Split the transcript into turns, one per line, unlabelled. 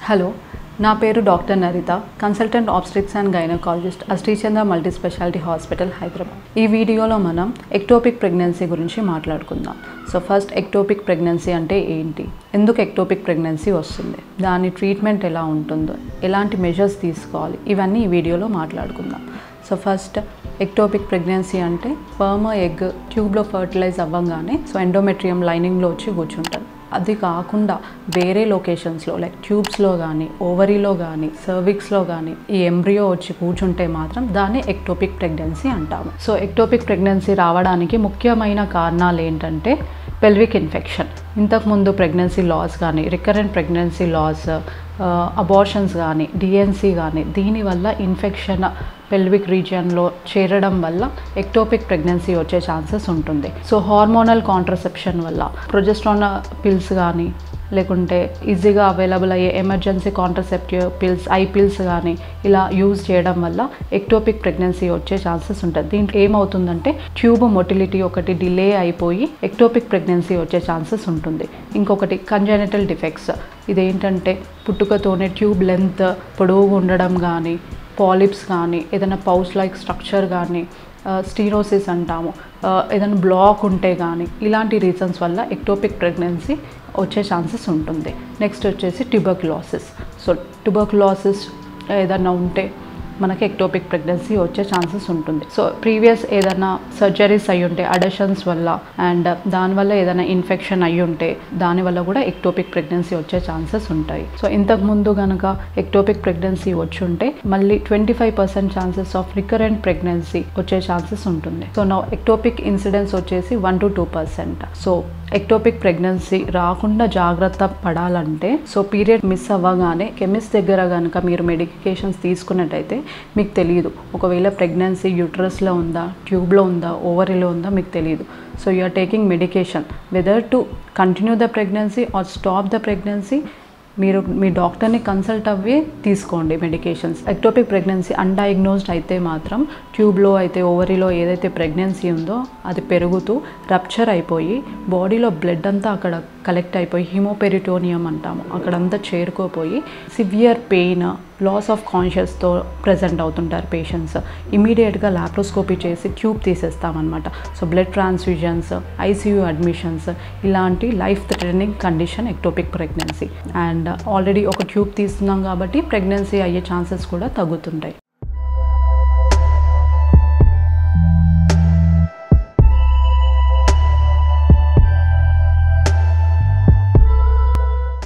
hello నా పేరు doctor Naritha consultant obstetrics and gynaecologist Ashrichandra multi speciality hospital Hyderabad ఈ వీడియోలో మనం ఎక్టోపిక్ ప్రెగ్నెన్సీ గురించి మాట్లాడుకుందాం సో ఫస్ట్ ఎక్టోపిక్ ప్రెగ్నెన్సీ అంటే ఏంటి ఎందుకు ఎక్టోపిక్ ప్రెగ్నెన్సీ వస్తుంది దాని ట్రీట్మెంట్ ఎలా ఉంటుందో ఎలాంటి మెజర్స్ తీసుకోవాలి ఇవన్నీ ఈ వీడియోలో మాట్లాడుకుందాం సో ఫస్ట్ ఎక్టోపిక్ ప్రెగ్నెన్సీ అంటే పర్మ ఎగ్ ట్యూబ్లో ఫర్టిలైజ్ అవ్వగానే సో ఎండోమెట్రియం లైనింగ్లో వచ్చి కూర్చుంటుంది అది కాకుండా వేరే లొకేషన్స్లో లైక్ ట్యూబ్స్లో కానీ ఓవరీలో కానీ సర్విక్స్లో కానీ ఈ ఎంబ్రియో వచ్చి కూర్చుంటే మాత్రం దాన్ని ఎక్టోపిక్ ప్రెగ్నెన్సీ అంటాము సో ఎక్టోపిక్ ప్రెగ్నెన్సీ రావడానికి ముఖ్యమైన కారణాలు ఏంటంటే పెల్విక్ ఇన్ఫెక్షన్ ఇంతకుముందు ప్రెగ్నెన్సీ లాస్ కానీ రికరెంట్ ప్రెగ్నెన్సీ లాస్ అబార్షన్స్ కానీ డిఎన్సీ కానీ దీనివల్ల ఇన్ఫెక్షన్ పెల్విక్ రీజియన్లో చేరడం వల్ల ఎక్టోపిక్ ప్రెగ్నెన్సీ వచ్చే ఛాన్సెస్ ఉంటుంది సో హార్మోనల్ కాంట్రసెప్షన్ వల్ల ప్రొజెస్ట్రాన్ పిల్స్ కానీ లేకుంటే ఈజీగా అవైలబుల్ అయ్యే emergency contraceptive pills I pills కానీ ఇలా యూజ్ చేయడం వల్ల ఎక్టోపిక్ ప్రెగ్నెన్సీ వచ్చే ఛాన్సెస్ ఉంటుంది దీంట్లో ఏమవుతుందంటే ట్యూబ్ మొటిలిటీ ఒకటి డిలే అయిపోయి ఎక్టోపిక్ ప్రెగ్నెన్సీ వచ్చే ఛాన్సెస్ ఉంటుంది ఇంకొకటి కంజెనిటల్ డిఫెక్ట్స్ ఇదేంటంటే పుట్టుకతోనే ట్యూబ్ లెంత్ పొడవుగా ఉండడం కానీ పాలిప్స్ కానీ ఏదైనా పౌచ్ లైక్ స్ట్రక్చర్ కానీ స్టీరోసిస్ అంటాము ఏదైనా బ్లాక్ ఉంటే కానీ ఇలాంటి రీజన్స్ వల్ల ఎక్టోపిక్ ప్రెగ్నెన్సీ వచ్చే ఛాన్సెస్ ఉంటుంది నెక్స్ట్ వచ్చేసి ట్యూబర్క్యులోసిస్ సో ట్యూబర్క్యులోసిస్ ఏదన్నా ఉంటే మనకి ఎక్టోపిక్ ప్రెగ్నెన్సీ వచ్చే ఛాన్సెస్ ఉంటుంది సో ప్రీవియస్ ఏదైనా సర్జరీస్ అయి ఉంటే అడషన్స్ వల్ల అండ్ దానివల్ల ఏదైనా ఇన్ఫెక్షన్ అయి ఉంటే దానివల్ల కూడా ఎక్టోపిక్ ప్రెగ్నెన్సీ వచ్చే ఛాన్సెస్ ఉంటాయి సో ఇంతకుముందు కనుక ఎక్టోపిక్ ప్రెగ్నెన్సీ వచ్చి ఉంటే మళ్ళీ twenty five percent chances of recurrent pregnancy వచ్చే ఛాన్సెస్ ఉంటుంది సో నా ఎక్టోపిక్ ఇన్సిడెన్స్ వచ్చేసి one to two percent so ectopic pregnancy రాకుండా జాగ్రత్త పడాలంటే సో పీరియడ్ మిస్ అవ్వగానే కెమిస్ట్ దగ్గర కనుక మీరు మెడికేషన్స్ తీసుకున్నట్టయితే మీకు తెలియదు ఒకవేళ ప్రెగ్నెన్సీ యూట్రస్లో ఉందా ట్యూబ్లో ఉందా ఓవరీలో ఉందా మీకు తెలియదు so you are taking medication whether to continue the pregnancy or stop the pregnancy మీరు మీ డాక్టర్ని కన్సల్ట్ అవ్వి తీసుకోండి మెడికేషన్స్ ఎక్టోపిక్ ప్రెగ్నెన్సీ అన్డయాగ్నోస్డ్ అయితే మాత్రం ట్యూబ్లో అయితే ఓవరీలో ఏదైతే ప్రెగ్నెన్సీ ఉందో అది పెరుగుతూ రప్చర్ అయిపోయి బాడీలో బ్లడ్ అంతా అక్కడ కలెక్ట్ అయిపోయి హిమోపెరిటోనియం అంటాము అక్కడంతా చేరుకోపోయి సివియర్ పెయిన్ లాస్ ఆఫ్ కాన్షియస్తో ప్రజెంట్ అవుతుంటారు పేషెంట్స్ ఇమీడియట్గా లాప్రోస్కోపీ చేసి ట్యూబ్ తీసేస్తామన్నమాట so blood transfusions ICU admissions ఇలాంటి life threatening condition ectopic pregnancy and already ఒక ట్యూబ్ తీస్తున్నాం కాబట్టి ప్రెగ్నెన్సీ అయ్యే ఛాన్సెస్ కూడా తగ్గుతుంటాయి